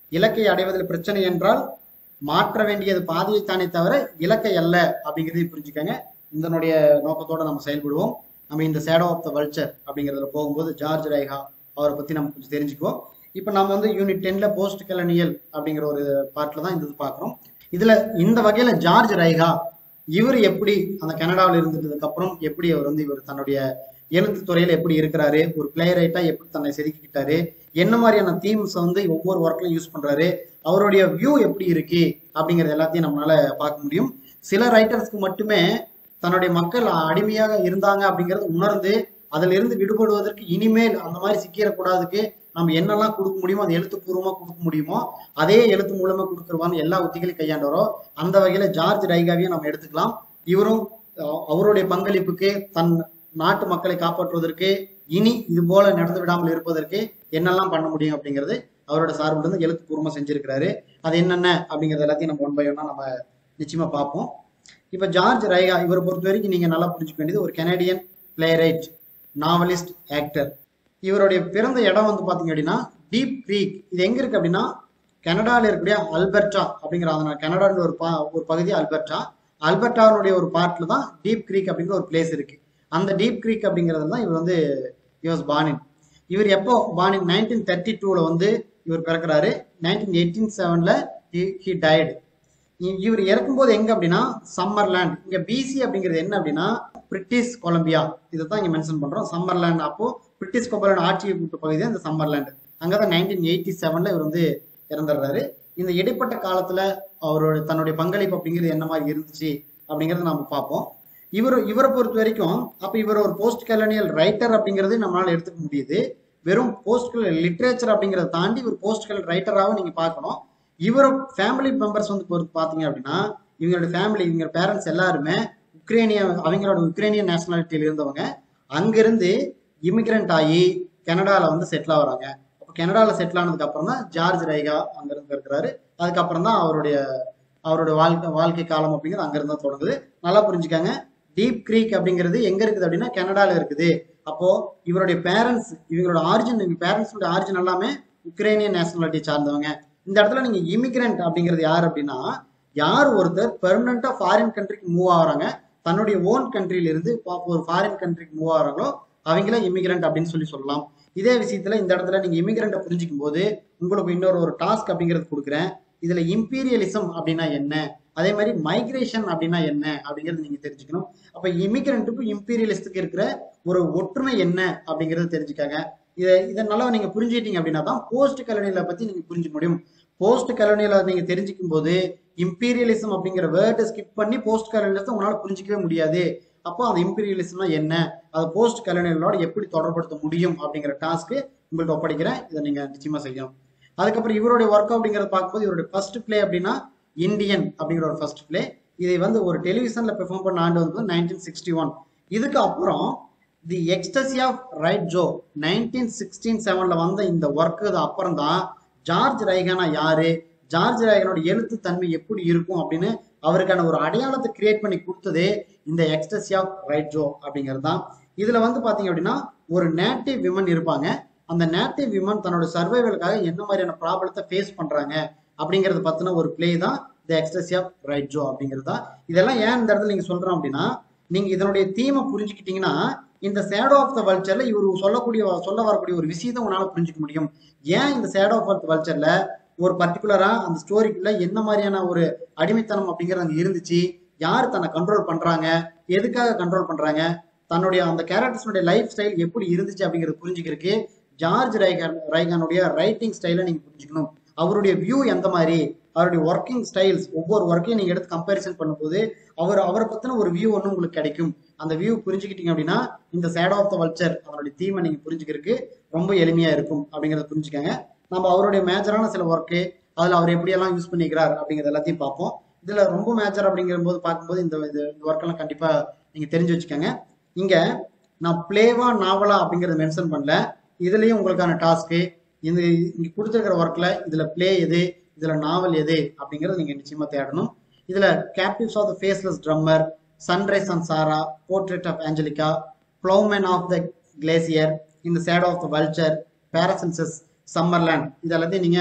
இலக்கை அடைவதில் பிரச்சனை என்றால் மாற்ற வேண்டியது பாதையைத்தானே தவிர இலக்கை அல்ல அப்படிங்கிறதையும் புரிஞ்சுக்கங்க இதனுடைய நோக்கத்தோட நம்ம செயல்படுவோம் நம்ம இந்த சேடோ ஆஃப் த வல்ச்சர் அப்படிங்கிறதுல போகும்போது ஜார்ஜ் ரைஹா அவரை பத்தி நம்ம கொஞ்சம் தெரிஞ்சுக்குவோம் இப்போ நம்ம வந்து யூனிட் டென்ல போஸ்ட் கலனியல் அப்படிங்கிற ஒரு பார்ட்ல தான் இந்த இது பார்க்குறோம் இதுல இந்த வகையில ஜார்ஜ் ரைஹா இவர் எப்படி அந்த கனடாவில் இருந்ததுக்கு அப்புறம் எப்படி அவர் வந்து இவர் தன்னுடைய எழுத்து துறையில எப்படி இருக்கிறாரு ஒரு பிளேயர் ரைட்டா எப்படி தன்னை செதுக்கிக்கிட்டாரு என்ன மாதிரியான தீம்ஸ் வந்து ஒவ்வொரு ஒர்க்லையும் யூஸ் பண்றாரு அவருடைய வியூ எப்படி இருக்கு அப்படிங்கறது எல்லாத்தையும் நம்மளால பார்க்க முடியும் சில ரைட்டர்ஸ்க்கு மட்டுமே தன்னுடைய மக்கள் அடிமையாக இருந்தாங்க அப்படிங்கறத உணர்ந்து அதுல இருந்து விடுபடுவதற்கு இனிமேல் அந்த மாதிரி சிக்கிடக்கூடாதுக்கு நம்ம என்னெல்லாம் கொடுக்க முடியுமோ அது எழுத்துப்பூர்வமா கொடுக்க முடியுமோ அதே எழுத்து மூலமா கொடுத்துருவான்னு எல்லா உத்திகளையும் கையாண்டவரோ அந்த வகையில ஜார்ஜ் ரைகாவையும் நம்ம எடுத்துக்கலாம் இவரும் அஹ், அவருடைய பங்களிப்புக்கு தன் நாட்டு மக்களை காப்பாற்றுவதற்கு இனி இது போல நடந்து விடாமல் இருப்பதற்கு என்னெல்லாம் பண்ண முடியும் அப்படிங்கிறது அவரோட சார்புல இருந்து எழுத்துப்பூர்வமா செஞ்சிருக்கிறாரு அது என்னென்ன அப்படிங்கறது எல்லாத்தையும் நம்ம ஒன் பை ஒன்னா நம்ம நிச்சயமா பார்ப்போம் இப்ப ஜார்ஜ் ரைகா இவரை பொறுத்த வரைக்கும் நீங்க நல்லா புரிஞ்சுக்க வேண்டியது ஒரு கனடியன் பிளேரைட் நாவலிஸ்ட் ஆக்டர் இவருடைய பிறந்த இடம் வந்து பாத்தீங்க அப்படின்னா டீப் க்ரீக் இது எங்க இருக்கு அப்படின்னா கனடால இருக்கக்கூடிய அல்பர்டா அப்படிங்கிற அந்த கனடான்ற ஒரு பா ஒரு பகுதி அல்பர்டா அல்பர்டாவுடைய ஒரு பார்ட்ல தான் டீப் க்ரீக் அப்படிங்கிற ஒரு பிளேஸ் இருக்கு அந்த டீப் க்ரீக் அப்படிங்கிறது தான் இவர் வந்து யுவஸ் பானின் இவர் எப்போ பானின் நைன்டீன் தேர்ட்டி டூல வந்து இவர் பிறக்கிறாரு நைன்டீன் எயிட்டீன் செவன்ல ஹி டயர்டு இவர் இறக்கும்போது எங்க அப்படின்னா சம்மர்லேண்ட் இங்க பிசி அப்படிங்கிறது என்ன அப்படின்னா பிரிட்டிஷ் கொலம்பியா இதை தான் இங்க மென்ஷன் பண்றோம் சம்மர்லேண்ட் அப்போ பிரிட்டிஷ் கொலம்பியா ஆட்சியை கூட்டு பகுதி தான் இந்த சம்மர்லேண்ட் அங்கதான் நைன்டீன் எயிட்டி செவன்ல இவர் வந்து இறந்துடுறாரு இந்த இடைப்பட்ட காலத்துல அவரோட தன்னுடைய பங்களிப்பு அப்படிங்கிறது என்ன மாதிரி இருந்துச்சு அப்படிங்கறத நாம பார்ப்போம் இவர் இவரை பொறுத்த வரைக்கும் அப்ப இவர் ஒரு போஸ்ட் கலனியல் ரைட்டர் அப்படிங்கிறது நம்மளால எடுத்துக்க முடியுது வெறும் போஸ்ட் லிட்ரேச்சர் அப்படிங்கறத தாண்டி ஒரு போஸ்ட் கலர் ரைட்டராகவும் நீங்க பார்க்கணும் இவர் ஃபேமிலி மெம்பர்ஸ் வந்து பொறுத்து பாத்தீங்க அப்படின்னா இவங்களோட ஃபேமிலி இவங்க பேரண்ட்ஸ் எல்லாருமே உக்ரைனிய அவங்களோட உக்ரைனியன் நேஷனாலிட்டியில இருந்தவங்க அங்கிருந்து இமிகிரண்ட் ஆகி கனடால வந்து செட்டில் ஆகுறாங்க அப்போ கனடால செட்டில் ஆனதுக்கு அப்புறம் தான் ஜார்ஜ் ரைகா அங்க இருந்து இருக்கிறாரு அதுக்கப்புறம் தான் அவருடைய அவருடைய வாழ்க்கை வாழ்க்கை காலம் அப்படிங்கிறது அங்கிருந்து தான் தொடங்குது நல்லா புரிஞ்சுக்காங்க டீப் க்ரீக் அப்படிங்கிறது எங்க இருக்குது அப்படின்னா கனடால இருக்குது அப்போ இவருடைய பேரண்ட்ஸ் இவங்களோட ஆரிஜின் இவங்க பேரண்ட்ஸோட ஆரிஜின் எல்லாமே உக்ரைனியன் நேஷனாலிட்டி சார்ந்தவங்க இந்த இடத்துல நீங்க இமிகிரண்ட் அப்படிங்கிறது யார் அப்படின்னா யார் ஒருத்தர் பெர்மனண்டா ஃபாரின் கண்ட்ரிக்கு மூவ் ஆகுறாங்க தன்னுடைய ஓன் கண்ட்ரில இருந்து பா- ஒரு ஃபாரின் கண்ட்ரிக்கு மூவ் ஆகுறாங்களோ அவங்கள இமிகிரண்ட் அப்படின்னு சொல்லி சொல்லலாம் இதே விஷயத்துல இந்த இடத்துல நீங்க இமிகிரண்ட்டை புரிஞ்சுக்கும் போது உங்களுக்கு இன்னொரு ஒரு டாஸ்க் அப்படிங்கிறது கொடுக்குறேன் இதுல இம்பீரியலிசம் அப்படின்னா என்ன அதே மாதிரி மைக்ரேஷன் அப்படின்னா என்ன அப்படிங்கறது நீங்க தெரிஞ்சுக்கணும் அப்ப இமிகிரண்ட்டுக்கும் இம்பீரியலிஸ்டுக்கு இருக்கிற ஒரு ஒற்றுமை என்ன அப்படிங்கறது தெரிஞ்சுக்காங்க இதை இதை நல்லா நீங்க புரிஞ்சுக்கிட்டீங்க அப்படின்னா தான் போஸ்ட் கலனியலை பத்தி நீங்க புரிஞ்சுக்க முடியும் போஸ்ட் கலனியலை நீங்க தெரிஞ்சுக்கும் போது இம்பீரியலிசம் அப்படிங்கிற வேர்டை ஸ்கிப் பண்ணி போஸ்ட் கலனியலிசம் உங்களால புரிஞ்சிக்கவே முடியாது அப்போ அந்த இம்பீரியலிசம்னா என்ன அதை போஸ்ட் கலனியலோட எப்படி தொடர்படுத்த முடியும் அப்படிங்கிற டாஸ்க்கு உங்களுக்கு ஒப்படைக்கிறேன் இதை நீங்க நிச்சயமா செய்யணும் அதுக்கப்புறம் இவருடைய ஒர்க் அப்படிங்கறத பார்க்கும்போது இவருடைய ஃபர்ஸ்ட் பிளே அப்படின்னா இந்தியன் அப்படிங்கிற ஒரு ஃபர்ஸ்ட் பிளே இதை வந்து ஒரு டெலிவிஷன்ல பெர்ஃபார்ம் பண்ண ஆண்டு வந்து நைன்டீன் சிக்ஸ்டி ஒன் இதுக்கு அப்புறம் the ecstasy of Rita Joe nineteen sixteen செவன்ல வந்த இந்த ஒர்க்கு அப்புறம் தான் ஜார்ஜ் ரைகானா யாரு ஜார்ஜ் ரைகனோட எழுத்து தன்மை எப்படி இருக்கும் அப்படின்னு அவருக்கான ஒரு அடையாளத்தை கிரியேட் பண்ணி கொடுத்ததே இந்த எக்ஸ்டசி ஆஃப் ரைட் ஜோ அப்படிங்கிறது தான் இதுல வந்து பாத்தீங்க அப்படின்னா ஒரு நேட்டிவ் விமன் இருப்பாங்க அந்த நேட்டிவ் விமன் தன்னோட சர்வைவலுக்காக என்ன மாதிரியான ப்ராப்ளத்தை ஃபேஸ் பண்றாங்க அப்படிங்கறத பத்தின ஒரு பிளே தான் the ecstasy of Rita Joe அப்படிங்கிறது தான் இதெல்லாம் ஏன் இந்த இடத்துல நீங்க சொல்றோம் அப்படின்னா நீங்க இதனுடைய தீமை புரிஞ்சுக்கிட்டீங்கன்னா இந்த சேடோ ஆஃப் த வல்ச்சர்ல இவர் சொல்லக்கூடிய சொல்ல வரக்கூடிய ஒரு விஷயத்தை உங்களால புரிஞ்சுக்க முடியும் ஏன் இந்த சேடோ ஆஃப் த வல்ச்சர்ல ஒரு பர்டிகுலரா அந்த ஸ்டோரிக்குள்ள என்ன மாதிரியான ஒரு அடிமைத்தனம் அப்படிங்கிறது அங்க இருந்துச்சு யார் தன்னை கண்ட்ரோல் பண்றாங்க எதுக்காக கண்ட்ரோல் பண்றாங்க தன்னுடைய அந்த கேரக்டர்ஸனுடைய லைஃப் ஸ்டைல் எப்படி இருந்துச்சு அப்படிங்கறது புரிஞ்சுக்கிறதுக்கு ஜார்ஜ் ரைகன் ரைகனுடைய ரைட்டிங் ஸ்டைலை நீங்க புரிஞ்சுக்கணும் அவருடைய வியூ எந்த மாதிரி அவருடைய ஒர்க்கிங் ஸ்டைல்ஸ் ஒவ்வொரு ஒர்க்கையும் நீங்க எடுத்து கம்பேரிசன் பண்ணும்போது அவர் அவரை பத்தின ஒரு வியூ ஒன்று உங்களுக்கு கிடைக்கும் அந்த வியூ புரிஞ்சுக்கிட்டீங்க அப்படின்னா இந்த சேட் ஆஃப் த வல்ச்சர் அவருடைய தீமை நீங்க புரிஞ்சுக்கிறதுக்கு ரொம்ப எளிமையா இருக்கும் அப்படிங்கறத புரிஞ்சுக்கங்க நம்ம அவருடைய மேஜரான சில ஒர்க்கு அதுல அவர் எப்படியெல்லாம் யூஸ் பண்ணிக்கிறார் அப்படிங்கறது எல்லாத்தையும் பார்ப்போம் இதுல ரொம்ப மேஜர் அப்படிங்கிற போது பார்க்கும்போது இந்த இது இந்த ஒர்க்கெல்லாம் கண்டிப்பா நீங்க தெரிஞ்சு வச்சுக்கோங்க இங்க நான் பிளேவா நாவலா அப்படிங்கறத மென்ஷன் பண்ணல இதுலயும் உங்களுக்கான டாஸ்க்கு இந்த இங்க கொடுத்துருக்கிற ஒர்க்ல இதுல பிளே எது இதுல நாவல் எது அப்படிங்கறத நீங்க நிச்சயமா தேடணும் இதுல captives of the faceless drummer sunrise and Sarah portrait of Angelica ploughman of the glacier இந்த shadow of the vulture Paracelsus Summerland இது எல்லாத்தையும் நீங்க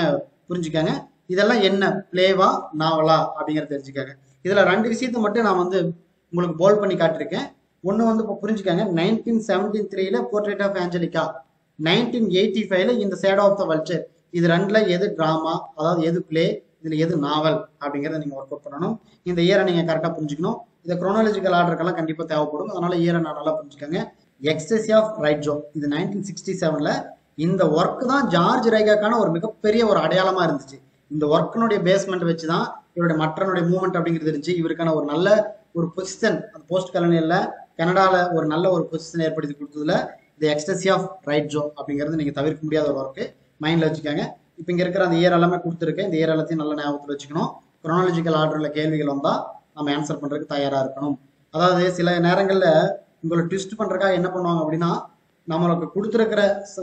புரிஞ்சுக்கங்க இதெல்லாம் என்ன பிளேவா நாவலா அப்படிங்கறத தெரிஞ்சுக்கங்க இதுல ரெண்டு விஷயத்தை மட்டும் நான் வந்து உங்களுக்கு போல் பண்ணி காட்டியிருக்கேன் ஒன்னு வந்து இப்போ புரிஞ்சுக்கங்க நைன்டீன் செவன்டீன் த்ரீல portrait of Angelica nineteen eighty ஃபைவ்ல இந்த சேட் ஆஃப் த வல்ச்சர் இது ரெண்டுல எது டிராமா அதாவது எது பிளே இதுல எது நாவல் அப்படிங்கறத நீங்க ஒர்க் அவுட் பண்ணணும் இந்த இயரை நீங்க கரெக்டா புரிஞ்சுக்கணும் இந்த குரோனாலஜிக்கல் ஆர்டருக்கெல்லாம் கண்டிப்பா தேவைப்படும் அதனால இயரை நான் நல்லா புரிஞ்சுக்கங்க எக்ஸசி ஆஃப் ரைட் ஜோ இது நைன்டீன் சிக்ஸ்டி செவன்ல இந்த ஒர்க் தான் ஜார்ஜ் ரைகாக்கான ஒரு மிகப்பெரிய ஒரு அடையாளமா இருந்துச்சு இந்த ஒர்க்கினுடைய பேஸ்மெண்ட் வச்சு தான் இவருடைய மற்றனுடைய மூவ்மெண்ட் அப்படிங்கிறது இருந்துச்சு இவருக்கான ஒரு நல்ல ஒரு பொசிஷன் அந்த போஸ்ட் கலனியல்ல கனடால ஒரு நல்ல ஒரு பொசிஷன் ஏற்படுத்தி கொடுத்ததுல இந்த எக்ஸ்டசி ஆஃப் ரைட் ஜோ அப்படிங்கிறது நீங்க தவிர்க்க முடியாத ஒரு ஒர்க்கு மைண்ட்ல வச்சுக்கோங்க இப்போ இங்க இருக்கிற அந்த இயர் எல்லாமே கொடுத்துருக்கேன் இந்த இயர் எல்லாத்தையும் நல்ல ஞாபகத்தில் வச்சுக்கணும் குரோனாலஜிக்கல் ஆர்டர்ல கேள்விகள் வந்தா நம்ம ஆன்சர் பண்றதுக்கு தயாரா இருக்கணும் அதாவது சில நேரங்கள்ல உங்களை ட்விஸ்ட் பண்றதுக்காக என்ன பண்ணுவாங்க அப்படின்னா நம்மளுக்கு கொடுத்துருக்கிற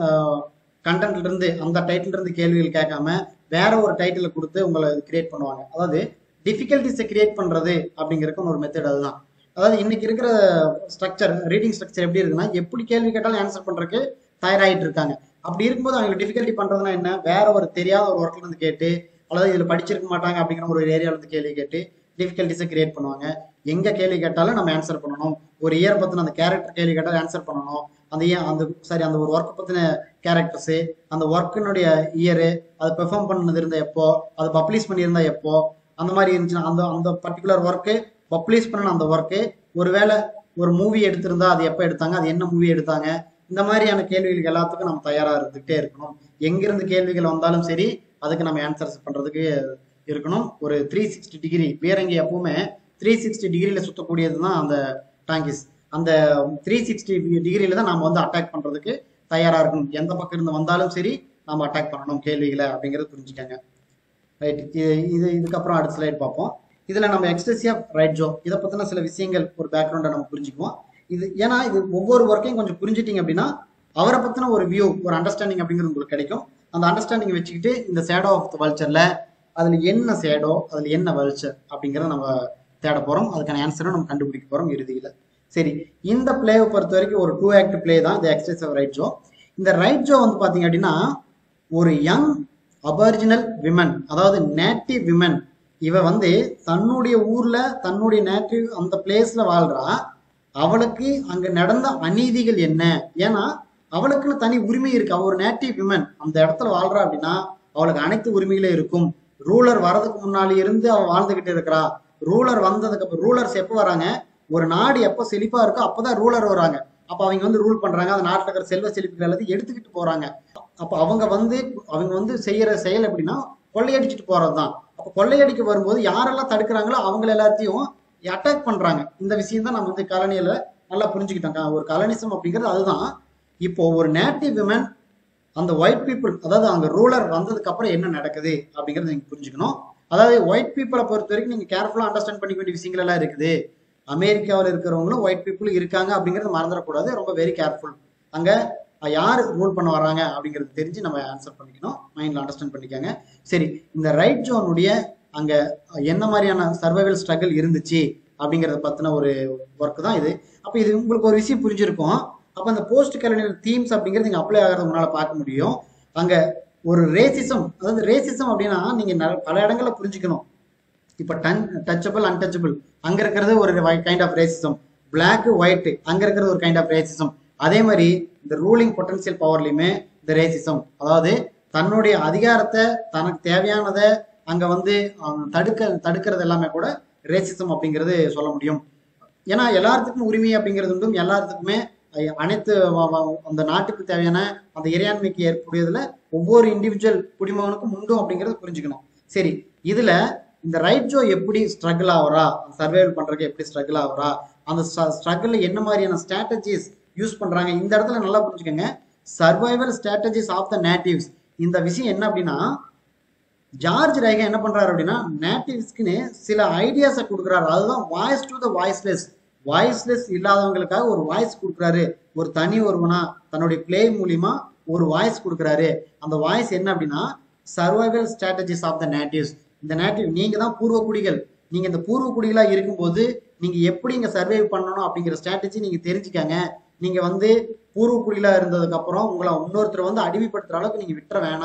கண்டென்ட்ல இருந்து அந்த டைட்டில் இருந்து கேள்விகள் கேட்காம வேற ஒரு டைட்டில் கொடுத்து உங்களை கிரியேட் பண்ணுவாங்க அதாவது டிஃபிகல்டிஸை கிரியேட் பண்றது அப்படிங்கிறதுக்கு ஒரு மெத்தட் அதுதான் அதாவது இன்னைக்கு இருக்கிற ஸ்ட்ரக்சர் ரீடிங் ஸ்ட்ரக்சர் எப்படி இருக்குன்னா எப்படி கேள்வி கேட்டாலும் ஆன்சர் பண்றதுக்கு தயாராகிட்டு இருக்காங்க அப்படி இருக்கும்போது அவங்களுக்கு டிஃபிகல்ட்டி பண்றதுனா என்ன வேற ஒரு தெரியாத ஒரு ஒர்க்ல இருந்து கேட்டு அல்லது இதுல படிச்சிருக்க மாட்டாங்க அப்படிங்கிற ஒரு ஏரியால இருந்து கேள்வி கேட்டு டிஃபிகல்ட்டிஸை கிரியேட் பண்ணுவாங்க எங்க கேள்வி கேட்டாலும் நம்ம ஆன்சர் பண்ணணும் ஒரு இயர் பத்தின அந்த கேரக்டர் கேள்வி கேட்டாலும் ஆன்சர் பண்ணணும் அந்த year- அந்த சாரி அந்த ஒரு ஒர்க் பத்தின கேரக்டர்ஸ் அந்த ஒர்க்கினுடைய இயரு அது பெர்ஃபார்ம் பண்ணது இருந்த எப்போ அது பப்ளிஷ் பண்ணியிருந்தா எப்போ அந்த மாதிரி இருந்துச்சுன்னா அந்த அந்த பர்டிகுலர் ஒர்க்கு பப்ளிஷ் பண்ண அந்த ஒர்க்கு ஒருவேளை ஒரு மூவி எடுத்திருந்தா அது எப்போ எடுத்தாங்க அது என்ன மூவி எடுத்தாங்க இந்த மாதிரியான கேள்விகளுக்கு எல்லாத்துக்கும் நம்ம தயாரா இருந்துகிட்டே இருக்கணும் எங்கிருந்து கேள்விகள் வந்தாலும் சரி அதுக்கு நம்ம ஆன்சர்ஸ் பண்றதுக்கு இருக்கணும் ஒரு த்ரீ சிக்ஸ்டி டிகிரி பீரங்கி எப்பவுமே த்ரீ சிக்ஸ்டி டிகிரியில சுத்தக்கூடியது தான் அந்த டாங்கிஸ் அந்த த்ரீ சிக்ஸ்டி டிகிரியில தான் நாம வந்து அட்டாக் பண்றதுக்கு தயாரா இருக்கணும் எந்த பக்கம் இருந்து வந்தாலும் சரி நம்ம அட்டாக் பண்ணணும் கேள்விகளை அப்படிங்கறது புரிஞ்சுக்கங்க ரைட் இது இது இதுக்கப்புறம் அடுத்த ஸ்லைட் பார்ப்போம் இதுல நம்ம எக்ஸ்டசி ஆஃப் ரைட் ஜோ இதை பத்தின சில விஷயங்கள் ஒரு பேக்ரவுண்டை நம்ம புரிஞ்சுக்குவோம் இது ஏன்னா இது ஒவ்வொரு ஒர்க்கையும் கொஞ்சம் புரிஞ்சிட்டீங்க அப்படின்னா அவரை பத்தின ஒரு வியூ ஒரு அண்டர்ஸ்டாண்டிங் அப்படிங்கிறது உங்களுக்கு கிடைக்கும் அந்த அண்டர்ஸ்டாண்டிங் வச்சுக்கிட்டு இந்த சேடோ ஆஃப் த வல்ச்சர்ல அதுல என்ன சேடோ அதுல என்ன வல்ச்சர் அப்படிங்கறத நம்ம தேட போறோம் அதுக்கான ஆன்சரும் நம்ம கண்டுபிடிக்க போறோம் இறுதியில சரி இந்த பிளேவை பொறுத்த வரைக்கும் ஒரு டூ ஆக்ட் பிளே தான் இந்த எக்ஸ்டஸ் ஆஃப் ரைட் ஜோ இந்த ரைட் ஜோ வந்து பாத்தீங்க அப்படின்னா ஒரு யங் அபர்ஜினல் விமன் அதாவது நேட்டிவ் விமன் இவ வந்து தன்னுடைய ஊர்ல தன்னுடைய நேட்டிவ் அந்த பிளேஸ்ல வாழ்றா அவளுக்கு அங்க நடந்த அநீதிகள் என்ன ஏன்னா அவளுக்குன்னு தனி உரிமை இருக்கு அவ ஒரு நேட்டிவ் விமன் அந்த இடத்துல வாழ்றா அப்படின்னா அவளுக்கு அனைத்து உரிமைகளும் இருக்கும் ரூலர் வரதுக்கு முன்னாடி இருந்து அவ வாழ்ந்துகிட்டு இருக்கிறா ரூலர் வந்ததுக்கு அப்புறம் ரூலர்ஸ் எப்போ வராங்க ஒரு நாடு எப்போ செழிப்பா இருக்கோ அப்பதான் ரூலர் வராங்க அப்ப அவங்க வந்து ரூல் பண்றாங்க அந்த நாட்டுல இருக்கிற செல்வ செழிப்புகள் எல்லாத்தையும் எடுத்துக்கிட்டு போறாங்க அப்ப அவங்க வந்து அவங்க வந்து செய்யற செயல் எப்படின்னா கொள்ளையடிச்சிட்டு போறதுதான் அப்ப கொள்ளையடிக்க வரும்போது யாரெல்லாம் தடுக்கிறாங்களோ அவங்க எல்லாத்தையும் அட்டாக் பண்றாங்க இந்த விஷயம் தான் நம்ம வந்து கலனியில நல்லா புரிஞ்சுக்கிட்டோம் க- ஒரு கலனிசம் அப்படிங்கிறது அதுதான் இப்போ ஒரு நேட்டிவ் விமன் அந்த ஒயிட் பீப்புள் அதாவது அங்க ரூலர் வந்ததுக்கு அப்புறம் என்ன நடக்குது அப்படிங்கறத நீங்க புரிஞ்சுக்கணும் அதாவது ஒயிட் பீப்புளை பொறுத்த வரைக்கும் நீங்க கேர்ஃபுல்லா அண்டர்ஸ்டாண்ட் பண்ணிக்க வேண்டிய விஷயங்கள் எல்லாம் இருக்குது அமெரிக்காவில் இருக்கிறவங்களும் ஒயிட் பீப்புள் இருக்காங்க அப்படிங்கறத மறந்துடக்கூடாது ரொம்ப வெரி கேர்ஃபுல் அங்க யார் ரூல் பண்ண வராங்க அப்படிங்கறது தெரிஞ்சு நம்ம ஆன்சர் பண்ணிக்கணும் மைண்ட்ல அண்டர்ஸ்டாண்ட் பண்ணிக்கோங்க சரி இந்த ரைட் ஜோனுடைய அங்க என்ன மாதிரியான சர்வைவல் ஸ்ட்ரகிள் இருந்துச்சு அப்படிங்கறத பத்தின ஒரு ஒர்க் தான் இது அப்ப இது உங்களுக்கு ஒரு விஷயம் புரிஞ்சிருக்கும் அப்ப அந்த போஸ்ட் கலனியல் தீம்ஸ் அப்படிங்கிறது நீங்க அப்ளை ஆகிறது உங்களால பார்க்க முடியும் அங்க ஒரு ரேசிசம் அதாவது ரேசிசம் அப்படின்னா நீங்க ந- பல இடங்கள்ல புரிஞ்சுக்கணும் இப்ப டன் டச்சபிள் அன்டச்சபிள் அங்க இருக்கிறது ஒரு kind of racism Black white அங்க இருக்கிறது ஒரு கைண்ட் ஆஃப் ரேசிசம் அதே மாதிரி இந்த ரூலிங் பொட்டன்சியல் பவர்லயுமே இந்த ரேசிசம் அதாவது தன்னுடைய அதிகாரத்தை தனக்கு தேவையானதை அங்க வந்து அவங்க தடுக்க தடுக்கிறது எல்லாமே கூட ரேசிசம் அப்படிங்கிறது சொல்ல முடியும் ஏன்னா எல்லாத்துக்கும் உரிமை அப்படிங்கிறது உண்டும் எல்லாத்துக்குமே அஹ், அனைத்து வ- வ- அந்த நாட்டுக்கு தேவையான அந்த இறையாண்மைக்கு ஏற்புடையதுல ஒவ்வொரு இண்டிவிஜுவல் குடிமகனுக்கும் உண்டும் அப்படிங்கறது புரிஞ்சுக்கணும் சரி இதுல இந்த ரைட் ஜோ எப்படி ஸ்ட்ரகிள் ஆகுறா சர்வைவல் பண்றதுக்கு எப்படி ஸ்ட்ரகிள் ஆகுறா அந்த ஸ்ட்ரகிள் என்ன மாதிரியான ஸ்ட்ராட்டஜிஸ் யூஸ் பண்றாங்க இந்த இடத்துல நல்லா புரிஞ்சுக்கோங்க survival strategies of the natives இந்த விஷயம் என்ன அப்படின்னா ஜார்ஜ் ரைகா என்ன பண்றாரு அப்படின்னா நேட்டிவ்ஸ்க்குன்னு சில ஐடியாஸை கொடுக்குறாரு அதுதான் voice to the voiceless voiceless இல்லாதவங்களுக்காக ஒரு வாய்ஸ் கொடுக்குறாரு ஒரு தனி ஒருவனா தன்னுடைய பிளே மூலியமா ஒரு வாய்ஸ் கொடுக்குறாரு அந்த வாய்ஸ் என்ன அப்படின்னா survival strategies of the natives இந்த நேட்டிவ் நீங்க தான் பூர்வ குடிகள் நீங்க இந்த பூர்வ குடிகளா இருக்கும்போது நீங்க எப்படி இங்க சர்வைவ் பண்ணணும் அப்படிங்கிற ஸ்ட்ராட்டஜி நீங்க தெரிஞ்சுக்கங்க நீங்க வந்து பூர்வ குடிகளா இருந்ததுக்கு அப்புறம் உங்களை இன்னொருத்தர் வந்து அடிமைப்படுத்துற அளவுக்கு நீங்க விட்டுற வேணாம்